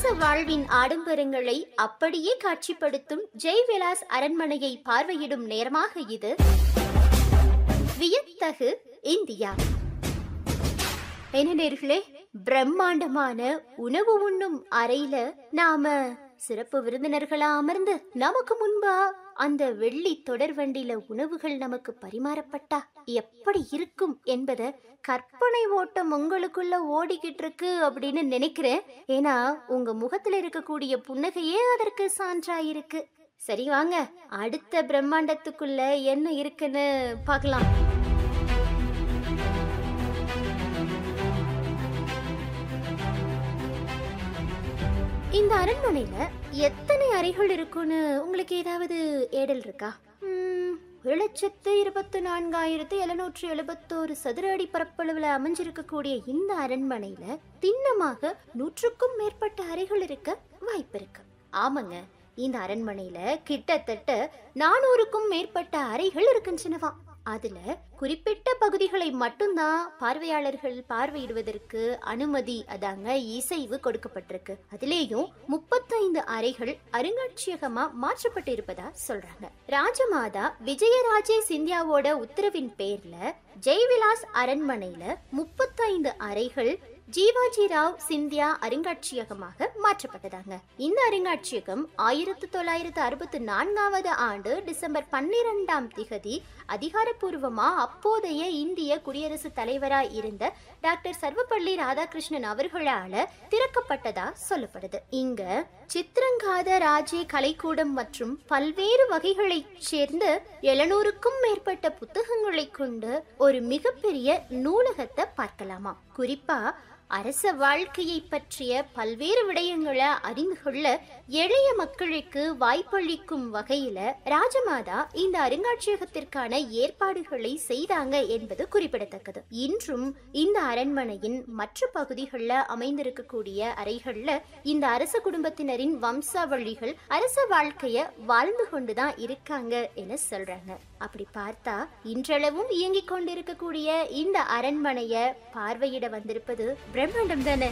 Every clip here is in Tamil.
வாழ்வின் ஆடம்பரங்களை அப்படியே காட்சிப்படுத்தும் ஜெய்விலாஸ் அரண்மனையை பார்வையிடும் நேரமாக இது வியத்தகு இந்தியா என்ன நேர்களே பிரம்மாண்டமான உணவு உண்ணும் அறையில நாம சிறப்பு விருந்தினர்களா அமர்ந்து நமக்கு முன்பா அந்த வெள்ளி தொடர் வண்டியில உணவுகள் நமக்கு பரிமாறப்பட்டா எப்படி இருக்கும் என்பத கற்பனை ஓட்டம் உங்களுக்குள்ள ஓடிக்கிட்டு இருக்கு அப்படின்னு நினைக்கிறேன் ஏன்னா உங்க முகத்துல இருக்கக்கூடிய புன்னகையே அதற்கு சான்றா இருக்கு சரி வாங்க அடுத்த பிரம்மாண்டத்துக்குள்ள என்ன இருக்குன்னு பார்க்கலாம் இந்த அரண்மனையில எத்தனை அறைகள் இருக்குன்னு உங்களுக்கு ஏதாவது ஏடல் இருக்கா ம், ஒரு லட்சத்து இருபத்தி நான்காயிரத்து எழுநூற்று எழுபத்தோரு சதுர அடி பரப்பளவுல அமைஞ்சிருக்கக்கூடிய இந்த அரண்மனையில திண்ணமாக நூற்றுக்கும் மேற்பட்ட அறைகள் இருக்க வாய்ப்பு இருக்கு ஆமாங்க இந்த அரண்மனையில கிட்டத்தட்ட நானூறுக்கும் மேற்பட்ட அறைகள் இருக்கின்றனவா அதுல குறிப்பிட்ட பகுதிகளை மட்டும்தான் பார்வையாளர்கள் பார்வையிடுவதற்கு அனுமதி அதாங்க இசைவு கொடுக்கப்பட்டிருக்கு அதுலேயும் முப்பத்தைந்து அறைகள் அருங்காட்சியகமா மாற்றப்பட்டு இருப்பதா சொல்றாங்க ராஜமாதா விஜயராஜே சிந்தியாவோட உத்தரவின் பேர்ல ஜெய்விலாஸ் அரண்மனையில முப்பத்தைந்து அறைகள் ஜீவாஜி ராவ் சிந்தியா அருங்காட்சியகமாக மாற்றப்பட்டதாங்க இந்த அருங்காட்சியகம் ஆயிரத்தி தொள்ளாயிரத்து அறுபத்தி நான்காவது ஆண்டு டிசம்பர் பன்னிரெண்டாம் திகதி அதிகாரப்பூர்வமா அப்போதைய இந்திய குடியரசுத் தலைவராய் இருந்த டாக்டர் சர்வப்பள்ளி ராதாகிருஷ்ணன் அவர்களால திறக்கப்பட்டதா சொல்லப்படுது இங்க சித்திரங்காத ராஜே கலைக்கூடம் மற்றும் பல்வேறு வகைகளைச் சேர்ந்த எழுநூறுக்கும் மேற்பட்ட புத்தகங்களை கொண்டு ஒரு மிகப்பெரிய நூலகத்தை பார்க்கலாமா குறிப்பா அரச வாழ்க்கையை பற்றிய பல்வேறு விடயங்களை அறிந்து கொள்ள எளிய மக்களுக்கு வாய்ப்பளிக்கும் வகையில ராஜமாதா இந்த அருங்காட்சியகத்திற்கான ஏற்பாடுகளை செய்தாங்க என்பது குறிப்பிடத்தக்கது இன்றும் இந்த அரண்மனையின் மற்ற பகுதிகளில் அமைந்திருக்கக்கூடிய அறைகள்ல இந்த அரச குடும்பத்தினரின் வம்சாவளிகள் அரச வாழ்க்கைய வாழ்ந்து கொண்டுதான் இருக்காங்க என சொல்றாங்க அப்படி பார்த்தா இன்றளவும் இயங்கிக் கொண்டிருக்கக்கூடிய இந்த அரண்மனைய பார்வையிட வந்திருப்பது பிரம்மாண்டம் தானே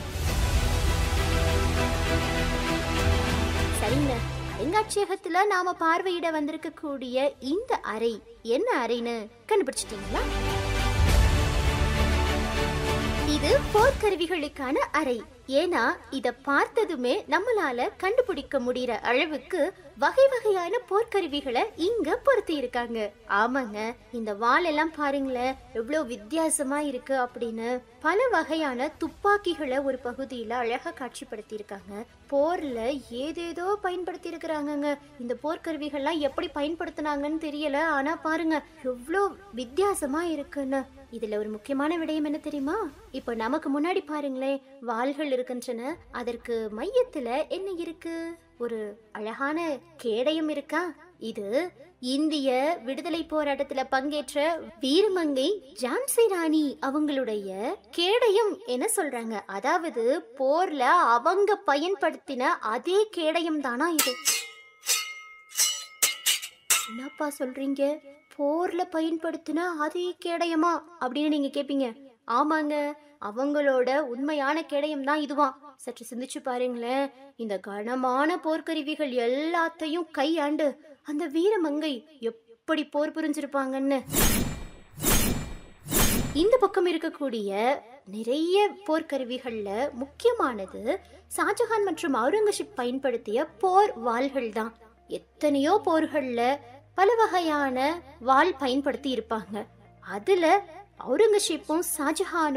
சரிங்க அருங்காட்சியகத்துல நாம பார்வையிட வந்திருக்கக்கூடிய இந்த அறை என்ன அறைன்னு கண்டுபிடிச்சிட்டீங்களா இது போர்க்கருவிகளுக்கான அறை ஏன்னா இத பார்த்ததுமே நம்மளால கண்டுபிடிக்க முடியற அளவுக்கு வகை வகையான போர்க்கருவிகளை இங்க பொருத்தி இருக்காங்க ஆமாங்க இந்த வாள் எல்லாம் பாருங்களேன் எவ்வளவு வித்தியாசமா இருக்கு அப்படின்னு பல வகையான துப்பாக்கிகளை ஒரு பகுதியில அழகா காட்சிப்படுத்தி இருக்காங்க போர்ல ஏதேதோ பயன்படுத்தி இருக்கிறாங்கங்க இந்த போர்க்கருவிகள்லாம் எப்படி பயன்படுத்தினாங்கன்னு தெரியல ஆனா பாருங்க எவ்வளோ வித்தியாசமா இருக்குன்னு இதுல ஒரு முக்கியமான விடயம் என்ன தெரியுமா இப்போ நமக்கு முன்னாடி பாருங்களேன் வாள்கள் இருக்கின்றன அதற்கு மையத்துல என்ன இருக்கு ஒரு அழகான கேடயம் இருக்கா இது இந்திய விடுதலை போராட்டத்துல பங்கேற்ற வீரமங்கை ஜான்சி ராணி அவங்களுடைய கேடயம் என்ன சொல்றாங்க அதாவது போர்ல அவங்க பயன்படுத்தின அதே கேடயம் தானா இது என்னப்பா சொல்றீங்க போர்ல பயன்படுத்தின அதே கேடயமா அப்படின்னு நீங்க கேப்பீங்க ஆமாங்க அவங்களோட உண்மையான கேடயம் தான் இதுவா சற்று சிந்திச்சு பாருங்களேன் இந்த கனமான போர்க்கருவிகள் எல்லாத்தையும் கையாண்டு அந்த வீரமங்கை எப்படி போர் புரிஞ்சிருப்பாங்கன்னு இந்த பக்கம் இருக்கக்கூடிய நிறைய போர்க்கருவிகள்ல முக்கியமானது ஷாஜஹான் மற்றும் அவுரங்கசீப் பயன்படுத்திய போர் வாள்கள் தான் எத்தனையோ போர்கள்ல பல வகையான வாள் பயன்படுத்தி இருப்பாங்க அதுல அவுரங்கசீப்பும் ஷாஜஹானும்